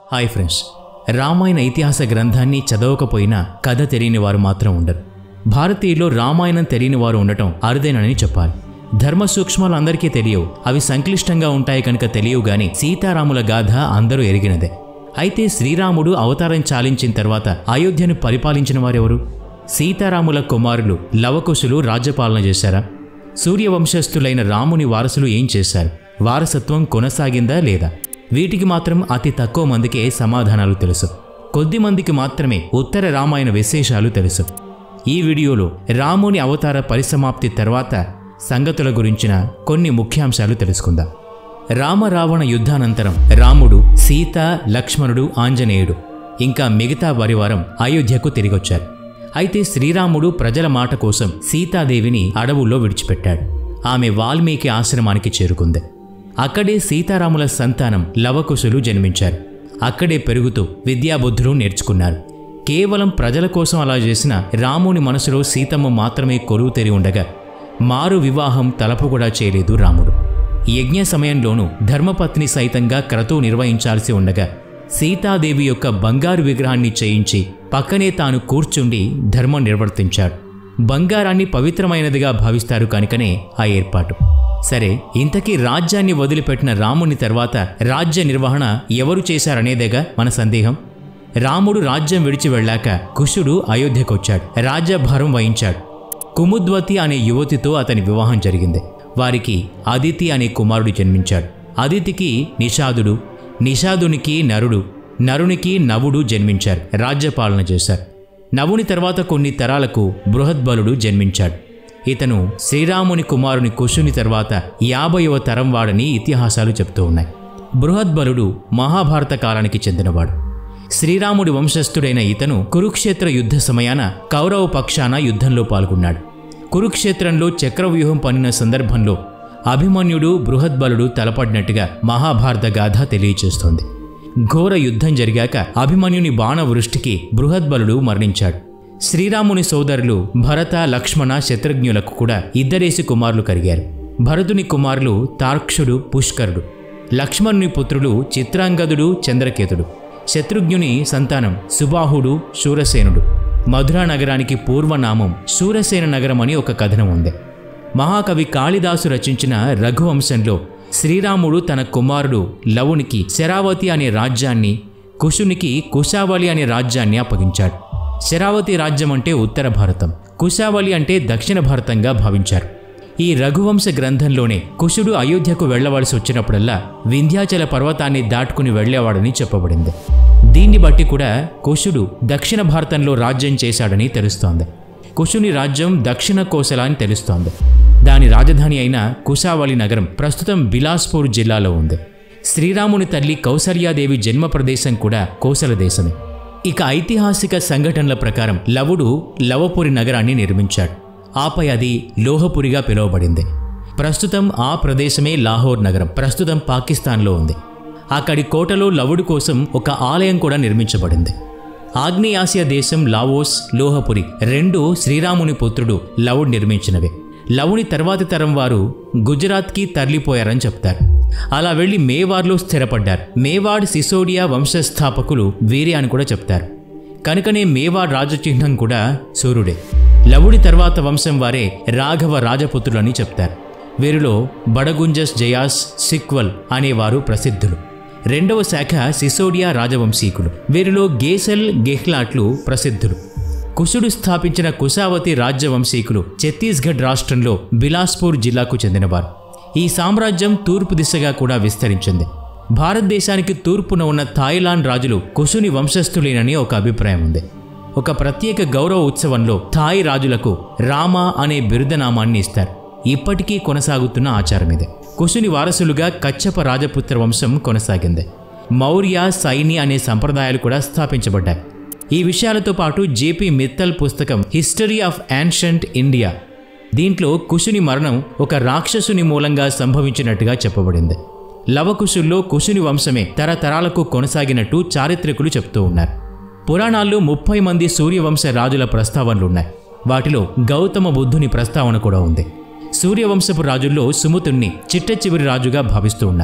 hi friends Ramayana ఇతిహాస గ్రంథాన్ని చదవకపోయినా కథ తెలియని వారు మాత్రం ఉండరు భారతీయుల్లో రామాయణం తెలియని వారు ఉండటం అరుదేనని చెప్పాలి ధర్మ సూక్ష్మాలు అందరికీ తెలియవు అవి సంక్లిష్టంగా ఉంటాయి కనుక తెలియవు గాని సీతారాముల గాథ అందరూ ఎరిగినదే అయితే శ్రీరాముడు అవతారం చాలించిన తర్వాత అయోధ్యను పరిపాలించిన వారెవరు సీతారాముల కుమారులు లవకుశులు రాజ్యపాలన చేశారా సూర్యవంశస్థులైన రాముని వారసులు ఏం చేశారు వారసత్వం కొనసాగిందా లేదా వీటికి మాత్రం అతి తక్కువ మందికే సమాధానాలు తెలుసు కొద్ది మందికి మాత్రమే ఉత్తర రామాయణ విశేషాలు తెలుసు ఈ వీడియోలో రాముని అవతార పరిసమాప్తి తర్వాత సంగతుల గురించిన కొన్ని ముఖ్యాంశాలు తెలుసుకుందాం రామరావణ యుద్ధానంతరం రాముడు సీత లక్ష్మణుడు ఆంజనేయుడు ఇంకా మిగతా పరివారం అయోధ్యకు తిరిగొచ్చారు అయితే శ్రీరాముడు ప్రజల మాట కోసం సీతాదేవిని అడవుల్లో విడిచిపెట్టాడు ఆమె వాల్మీకి ఆశ్రమానికి చేరుకుంది అక్కడే సీతారాముల సంతానం లవకుశులు జన్మించారు అక్కడే పెరుగుతూ విద్యాబుద్ధులు నేర్చుకున్నారు కేవలం ప్రజల కోసం అలా చేసిన రాముని మనసులో సీతమ్మ మాత్రమే కొలువు తెరి ఉండగా మారు వివాహం తలపు కూడా చేయలేదు రాముడు యజ్ఞ సమయంలోనూ ధర్మపత్ని సైతంగా క్రతువు నిర్వహించాల్సి ఉండగా సీతాదేవి యొక్క బంగారు విగ్రహాన్ని చేయించి పక్కనే తాను కూర్చుండి ధర్మం నిర్వర్తించాడు బంగారాన్ని పవిత్రమైనదిగా భావిస్తారు కనుకనే ఆ ఏర్పాటు సరే ఇంతకీ రాజ్యాన్ని వదిలిపెట్టిన రాముని తర్వాత రాజ్య నిర్వహణ ఎవరు చేశారనేదేగా మన సందేహం రాముడు రాజ్యం విడిచి వెళ్ళాక కుశుడు అయోధ్యకొచ్చాడు రాజ్యభారం వహించాడు కుముద్వతి అనే యువతితో అతని వివాహం జరిగింది వారికి అదితి అనే కుమారుడు జన్మించాడు అదితికి నిషాదుడు నిషాదునికి నరుడు నరునికి నవుడు జన్మించారు రాజ్యపాలన చేశారు నవుని తర్వాత కొన్ని తరాలకు బృహద్బలుడు జన్మించాడు ఇతను శ్రీరాముని కుమారుని కుశుని తర్వాత యాభైవ తరం వాడని ఇతిహాసాలు చెప్తూ ఉన్నాయి బృహద్బలుడు మహాభారత కాలానికి చెందినవాడు శ్రీరాముడి వంశస్థుడైన ఇతను కురుక్షేత్ర యుద్ధ సమయాన కౌరవ పక్షాన యుద్ధంలో పాల్గొన్నాడు కురుక్షేత్రంలో చక్రవ్యూహం పన్నిన సందర్భంలో అభిమన్యుడు బృహద్బలుడు తలపడినట్టుగా మహాభారత గాథ తెలియచేస్తోంది ఘోర యుద్ధం జరిగాక అభిమన్యుని బాణవృష్టికి బృహద్బలుడు మరణించాడు శ్రీరాముని సోదరులు భరత లక్ష్మణ శత్రుఘ్నులకు కూడా ఇద్దరేసి కుమారులు కలిగారు భరతుని కుమారులు తార్క్షుడు పుష్కరుడు లక్ష్మణుని పుత్రులు చిత్రాంగదుడు చంద్రకేతుడు శత్రుఘ్నుని సంతానం సుబాహుడు శూరసేనుడు మధురా నగరానికి పూర్వనామం శూరసేన నగరం అని ఒక కథనం ఉంది మహాకవి కాళిదాసు రచించిన రఘువంశంలో శ్రీరాముడు తన కుమారుడు లవునికి శరావతి అనే రాజ్యాన్ని కుశునికి కుశావళి అనే రాజ్యాన్ని అప్పగించాడు శరావతి రాజ్యం అంటే ఉత్తర భారతం కుశావళి అంటే దక్షిణ భారతంగా భావించారు ఈ రఘువంశ గ్రంథంలోనే కుశుడు అయోధ్యకు వెళ్లవలసి వచ్చినప్పుడల్లా వింధ్యాచల పర్వతాన్ని దాటుకుని వెళ్లేవాడని చెప్పబడింది దీన్ని బట్టి కూడా కుశుడు దక్షిణ భారతంలో రాజ్యం చేశాడని తెలుస్తోంది కుశుని రాజ్యం దక్షిణ కోసల అని తెలుస్తోంది దాని రాజధాని అయిన కుశావళి నగరం ప్రస్తుతం బిలాస్పూర్ జిల్లాలో ఉంది శ్రీరాముని తల్లి కౌసల్యాదేవి జన్మ ప్రదేశం కూడా కోసల దేశమే ఇక ఐతిహాసిక సంఘటనల ప్రకారం లవుడు లవపురి నగరాన్ని నిర్మించాడు ఆపై అది లోహపురిగా పిలువబడింది ప్రస్తుతం ఆ ప్రదేశమే లాహోర్ నగరం ప్రస్తుతం పాకిస్తాన్లో ఉంది అక్కడి కోటలో లవుడు కోసం ఒక ఆలయం కూడా నిర్మించబడింది ఆగ్నేయాసియా దేశం లావోస్ లోహపురి రెండు శ్రీరాముని పుత్రుడు లవుడ్ నిర్మించినవే లవుని తర్వాతి తరం వారు గుజరాత్కి తరలిపోయారని చెప్తారు అలా వెళ్ళి మేవార్లో స్థిరపడ్డారు మేవాడ్ సిసోడియా వంశస్థాపకులు వీరే అని కూడా చెప్తారు కనుకనే మేవాడ్ రాజచిహ్నం కూడా సూర్యుడే లవుడి తర్వాత వంశం వారే రాఘవ రాజపుత్రులని చెప్తారు వీరిలో బడగుంజస్ జయాస్ సిక్వల్ అనేవారు ప్రసిద్ధులు రెండవ శాఖ సిసోడియా రాజవంశీకులు వీరిలో గేసెల్ గెహ్లాట్లు ప్రసిద్ధులు కుశుడు స్థాపించిన కుశావతి రాజ్యవంశీకులు ఛత్తీస్గఢ్ రాష్ట్రంలో బిలాస్పూర్ జిల్లాకు చెందినవారు ఈ సామ్రాజ్యం తూర్పు దిశగా కూడా విస్తరించింది భారతదేశానికి తూర్పున ఉన్న థాయిలాండ్ రాజులు కుశుని వంశస్థులేనని ఒక అభిప్రాయం ఉంది ఒక ప్రత్యేక గౌరవ ఉత్సవంలో థాయ్ రాజులకు రామ అనే బిరుదనామాన్ని ఇస్తారు ఇప్పటికీ కొనసాగుతున్న ఆచారం ఇది కుశుని వారసులుగా కచ్చప రాజపుత్ర వంశం కొనసాగింది మౌర్య సైని అనే సంప్రదాయాలు కూడా స్థాపించబడ్డాయి ఈ విషయాలతో పాటు జేపీ మిత్తల్ పుస్తకం హిస్టరీ ఆఫ్ యాన్షంట్ ఇండియా దీంట్లో కుశుని మరణం ఒక రాక్షసుని మూలంగా సంభవించినట్టుగా చెప్పబడింది లవకుశుల్లో కుశుని వంశమే తరతరాలకు కొనసాగినట్టు చారిత్రకులు చెప్తూ ఉన్నారు పురాణాల్లో ముప్పై మంది సూర్యవంశ రాజుల ప్రస్తావనలున్నాయి వాటిలో గౌతమ బుద్ధుని ప్రస్తావన కూడా ఉంది సూర్యవంశపు రాజుల్లో సుముతుణ్ణి చిట్ట చివరి రాజుగా భావిస్తూ ఉన్నారు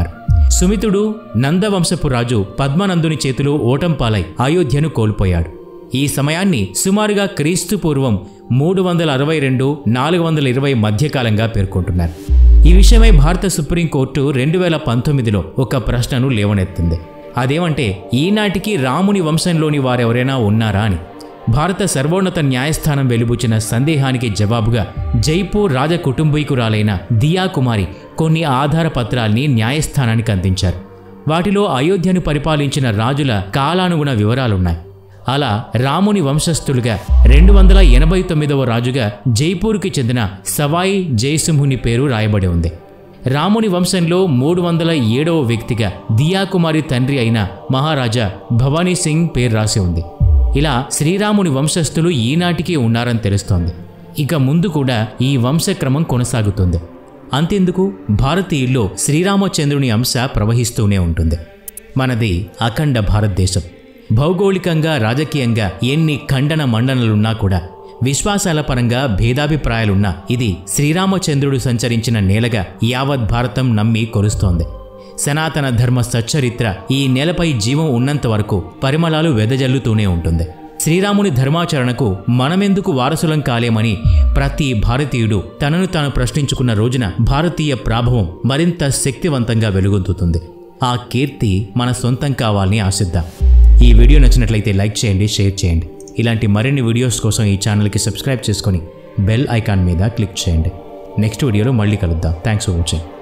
సుమితుడు నందవంశపు రాజు పద్మనందుని చేతిలో ఓటం పాలై అయోధ్యను కోల్పోయాడు ఈ సమయాన్ని సుమారుగా క్రీస్తు పూర్వం మూడు వందల అరవై రెండు నాలుగు వందల ఇరవై మధ్యకాలంగా పేర్కొంటున్నారు ఈ విషయమై భారత సుప్రీంకోర్టు రెండు వేల పంతొమ్మిదిలో ఒక ప్రశ్నను లేవనెత్తింది అదేమంటే ఈనాటికి రాముని వంశంలోని వారెవరైనా ఉన్నారా అని భారత సర్వోన్నత న్యాయస్థానం వెలుబుచ్చిన సందేహానికి జవాబుగా జైపూర్ రాజ కుటుంబీకురాలైన దియా కుమారి కొన్ని ఆధార పత్రాల్ని న్యాయస్థానానికి అందించారు వాటిలో అయోధ్యను పరిపాలించిన రాజుల కాలానుగుణ వివరాలున్నాయి అలా రాముని వంశస్థులుగా రెండు వందల ఎనభై తొమ్మిదవ రాజుగా జైపూర్కి చెందిన సవాయి జయసింహుని పేరు రాయబడి ఉంది రాముని వంశంలో మూడు వందల ఏడవ వ్యక్తిగా దియాకుమారి తండ్రి అయిన మహారాజా భవానీ సింగ్ పేరు రాసి ఉంది ఇలా శ్రీరాముని వంశస్థులు ఈనాటికి ఉన్నారని తెలుస్తోంది ఇక ముందు కూడా ఈ వంశక్రమం కొనసాగుతుంది అంతెందుకు భారతీయుల్లో శ్రీరామచంద్రుని అంశ ప్రవహిస్తూనే ఉంటుంది మనది అఖండ భారతదేశం భౌగోళికంగా రాజకీయంగా ఎన్ని ఖండన మండనలున్నా కూడా విశ్వాసాల పరంగా భేదాభిప్రాయాలున్నా ఇది శ్రీరామచంద్రుడు సంచరించిన నేలగా యావత్ భారతం నమ్మి కొలుస్తోంది సనాతన ధర్మ సచ్చరిత్ర ఈ నేలపై జీవం ఉన్నంత వరకు పరిమళాలు వెదజల్లుతూనే ఉంటుంది శ్రీరాముని ధర్మాచరణకు మనమెందుకు వారసులం కాలేమని ప్రతి భారతీయుడు తనను తాను ప్రశ్నించుకున్న రోజున భారతీయ ప్రాభవం మరింత శక్తివంతంగా వెలుగొందుతుంది ఆ కీర్తి మన సొంతం కావాలని ఆశిద్దాం ఈ వీడియో నచ్చినట్లయితే లైక్ చేయండి షేర్ చేయండి ఇలాంటి మరిన్ని వీడియోస్ కోసం ఈ ఛానల్కి సబ్స్క్రైబ్ చేసుకొని బెల్ ఐకాన్ మీద క్లిక్ చేయండి నెక్స్ట్ వీడియోలో మళ్ళీ కలుద్దాం థ్యాంక్స్ ఫర్ వాచింగ్